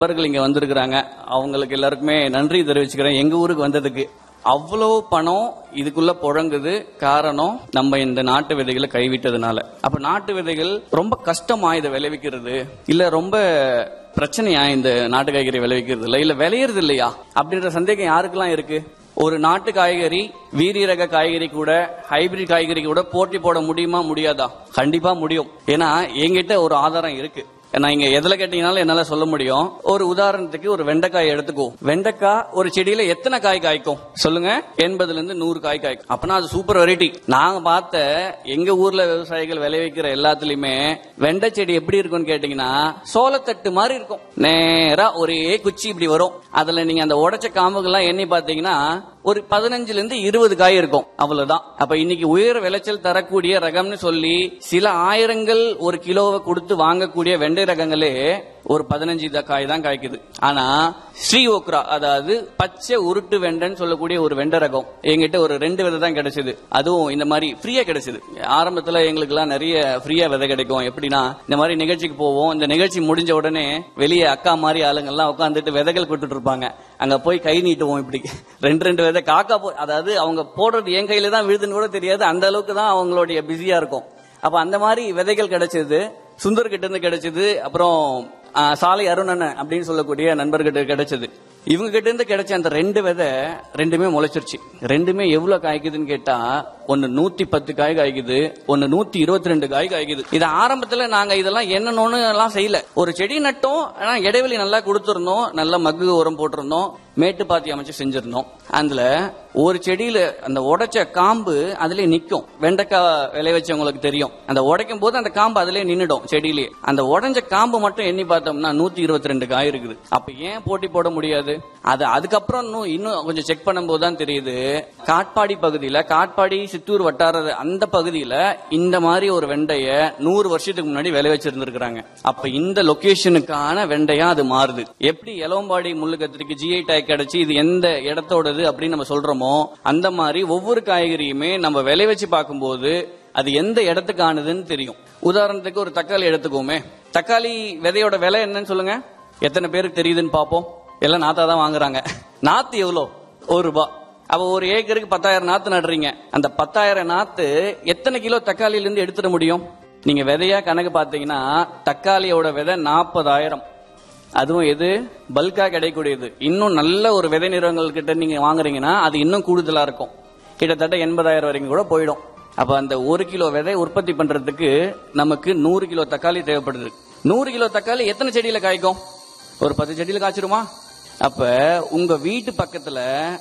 நண்பர்கள் இங்க வந்திருக்கிறாங்க அவங்களுக்கு எல்லாருக்குமே நன்றி தெரிவிச்சுக்கிறேன் எங்க ஊருக்கு வந்ததுக்கு அவ்வளவு பணம் இதுக்குள்ள புழங்குது காரணம் நம்ம இந்த நாட்டு விதைகளை கைவிட்டதுனால அப்ப நாட்டு விதைகள் ரொம்ப கஷ்டமா இதை விளைவிக்கிறது இல்ல ரொம்ப பிரச்சனையா இந்த நாட்டு காய்கறி விளைவிக்கிறது இல்ல இல்ல விளையிறது இல்லையா அப்படின்ற சந்தேகம் யாருக்கெல்லாம் இருக்கு ஒரு நாட்டு காய்கறி வீரிய ரக காய்கறி கூட ஹைபிரிட் காய்கறி கூட போட்டி போட முடியுமா முடியாதா கண்டிப்பா முடியும் ஏன்னா என்கிட்ட ஒரு ஆதாரம் இருக்கு நான் இங்க எதுல கேட்டீங்கனாலும் என்னால சொல்ல முடியும் ஒரு உதாரணத்துக்கு ஒரு வெண்டைக்காய் எடுத்துக்கோ வெண்டைக்காய் ஒரு செடியில எத்தனை காய் காய்க்கும் சொல்லுங்க எண்பதுல இருந்து நூறு காய் காய்க்கும் அப்பனா அது சூப்பர் வெரைட்டி நாங்க பார்த்த எங்க ஊர்ல விவசாயிகள் விளைவிக்கிற எல்லாத்துலயுமே வெண்டை செடி எப்படி இருக்கும்னு கேட்டீங்கன்னா சோளத்தட்டு மாதிரி இருக்கும் நேரா ஒரே குச்சி இப்படி வரும் அதுல நீங்க அந்த உடைச்ச காம்புகள்லாம் எண்ணி பாத்தீங்கன்னா ஒரு பதினஞ்சுல இருந்து இருபது காய் இருக்கும் அவ்வளவுதான் அப்ப இன்னைக்கு உயர் விளைச்சல் தரக்கூடிய ரகம்னு சொல்லி சில ஆயிரங்கள் ஒரு கிலோவை கொடுத்து வாங்கக்கூடிய வெண்டை ரகங்களே ஒரு பதினஞ்சு த- காய் தான் காய்க்குது ஆனா ஸ்ரீ ஓக்ரா அதாவது பச்சை உருட்டு வெண்டைன்னு சொல்லக்கூடிய ஒரு வெண்டை ரகம் எங்கிட்ட ஒரு ரெண்டு விதை தான் கிடைச்சது அதுவும் இந்த மாதிரி ஃப்ரீயா கிடைச்சது ஆரம்பத்துல எங்களுக்கு எல்லாம் நிறைய ஃப்ரீயா விதை கிடைக்கும் எப்படின்னா இந்த மாதிரி நிகழ்ச்சிக்கு போவோம் இந்த நிகழ்ச்சி முடிஞ்ச உடனே வெளியே அக்கா மாதிரி ஆளுங்க எல்லாம் உட்காந்துட்டு விதைகள் கொடுத்துட்டு இருப்பாங்க அங்க போய் கை நீட்டுவோம் இப்படி ரெண்டு ரெண்டு விதை காக்கா போ அதாவது அவங்க போடுறது என் கையில தான் விழுதுன்னு கூட தெரியாது அந்த அளவுக்கு தான் அவங்களுடைய பிஸியா இருக்கும் அப்ப அந்த மாதிரி விதைகள் கிடைச்சது சுந்தர் கிட்ட இருந்து கிடைச்சது அப்புறம் ஆ, சாலை அருணன் அப்படின்னு சொல்லக்கூடிய நண்பர்கிட்ட கிடைச்சது இவங்க கிட்ட இருந்து கிடைச்ச அந்த ரெண்டு விதை ரெண்டுமே முளைச்சிருச்சு ரெண்டுமே எவ்வளவு காய்க்குதுன்னு கேட்டா ஒன்னு நூத்தி பத்து காய் காய்க்குது ஒன்னு நூத்தி இருபத்தி ரெண்டு காய் காய்க்குது இது ஆரம்பத்துல நாங்க இதெல்லாம் என்னன்னு எல்லாம் செய்யல ஒரு செடி நட்டோம் ஆனா இடைவெளி நல்லா கொடுத்திருந்தோம் நல்ல மக்கு உரம் போட்டிருந்தோம் மேட்டு பாத்தி அமைச்சு செஞ்சிருந்தோம் அதுல ஒரு செடியில அந்த உடைச்ச காம்பு அதுலயே நிக்கும் வெண்டைக்காய் விளை வச்சவங்களுக்கு தெரியும் அந்த உடைக்கும் போது அந்த காம்பு அதுலயே நின்னுடும் செடியிலேயே அந்த உடைஞ்ச காம்பு மட்டும் எண்ணி பார்த்தோம்னா நூத்தி இருபத்தி ரெண்டு காய் இருக்குது அப்ப ஏன் போட்டி போட முடியாது அது அதுக்கப்புறம் இன்னும் இன்னும் கொஞ்சம் செக் பண்ணும்போது தான் தெரியுது காட்பாடி பகுதியில காட்பாடி சித்தூர் வட்டார அந்த பகுதியில இந்த மாதிரி ஒரு வெண்டைய நூறு வருஷத்துக்கு முன்னாடி விளை வச்சிருந்திருக்கிறாங்க அப்ப இந்த லொகேஷனுக்கான வெண்டையா அது மாறுது எப்படி எலவம்பாடி முள்ளு கத்திரிக்கு ஜிஐ டேக் கிடைச்சு இது எந்த இடத்தோடது அப்படின்னு நம்ம சொல்றோமோ அந்த மாதிரி ஒவ்வொரு காய்கறியுமே நம்ம விளை வச்சு பார்க்கும்போது அது எந்த இடத்துக்கானதுன்னு தெரியும் உதாரணத்துக்கு ஒரு தக்காளி எடுத்துக்கோமே தக்காளி விதையோட விலை என்னன்னு சொல்லுங்க எத்தனை பேருக்கு தெரியுதுன்னு பாப்போம் எல்லாம் நாத்தா தான் வாங்குறாங்க நாத்து எவ்வளோ ஒரு ரூபாய் அப்ப ஒரு ஏக்கருக்கு பத்தாயிரம் நாத்து நடுறீங்க அந்த பத்தாயிரம் நாத்து எத்தனை கிலோ தக்காளியில இருந்து எடுத்துட முடியும் நீங்க விதையா கணக்கு பாத்தீங்கன்னா தக்காளியோட விதை நாற்பதாயிரம் அதுவும் எது பல்கா கிடைக்கக்கூடியது இன்னும் நல்ல ஒரு விதை நிறுவனங்கள் கிட்ட நீங்க வாங்குறீங்கன்னா அது இன்னும் கூடுதலா இருக்கும் கிட்டத்தட்ட எண்பதாயிரம் வரைக்கும் கூட போயிடும் அப்ப அந்த ஒரு கிலோ விதை உற்பத்தி பண்றதுக்கு நமக்கு நூறு கிலோ தக்காளி தேவைப்படுது நூறு கிலோ தக்காளி எத்தனை செடியில காய்க்கும் ஒரு பத்து செடியில காய்ச்சிருமா அப்ப உங்க வீட்டு பக்கத்துல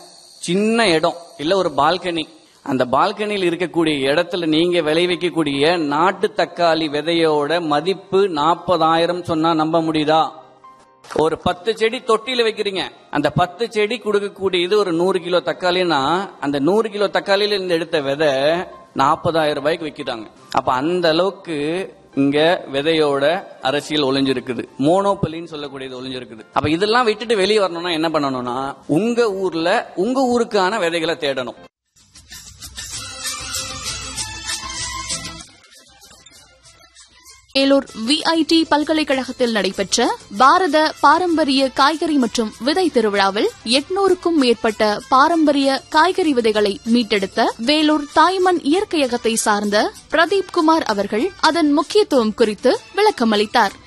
சின்ன இடம் இல்ல ஒரு பால்கனி அந்த பால்கனியில் இருக்கக்கூடிய இடத்துல நீங்க விளைவிக்கக்கூடிய நாட்டு தக்காளி விதையோட மதிப்பு நாற்பதாயிரம் சொன்னா நம்ப முடியுதா ஒரு பத்து செடி தொட்டியில வைக்கிறீங்க அந்த பத்து செடி கொடுக்கக்கூடியது ஒரு நூறு கிலோ தக்காளின்னா அந்த நூறு கிலோ தக்காளியில இருந்து எடுத்த விதை நாற்பதாயிரம் ரூபாய்க்கு விற்கிறாங்க அப்ப அந்த அளவுக்கு இங்க விதையோட அரசியல் ஒளிஞ்சிருக்குது மோனோபலின்னு சொல்லக்கூடியது ஒளிஞ்சிருக்குது அப்ப இதெல்லாம் விட்டுட்டு வெளியே வரணும்னா என்ன பண்ணணும்னா உங்க ஊர்ல உங்க ஊருக்கான விதைகளை தேடணும் வேலூர் விஐடி பல்கலைக்கழகத்தில் நடைபெற்ற பாரத பாரம்பரிய காய்கறி மற்றும் விதை திருவிழாவில் எட்நூறுக்கும் மேற்பட்ட பாரம்பரிய காய்கறி விதைகளை மீட்டெடுத்த வேலூர் தாய்மண் இயற்கையகத்தை சார்ந்த பிரதீப் குமார் அவர்கள் அதன் முக்கியத்துவம் குறித்து விளக்கமளித்தார்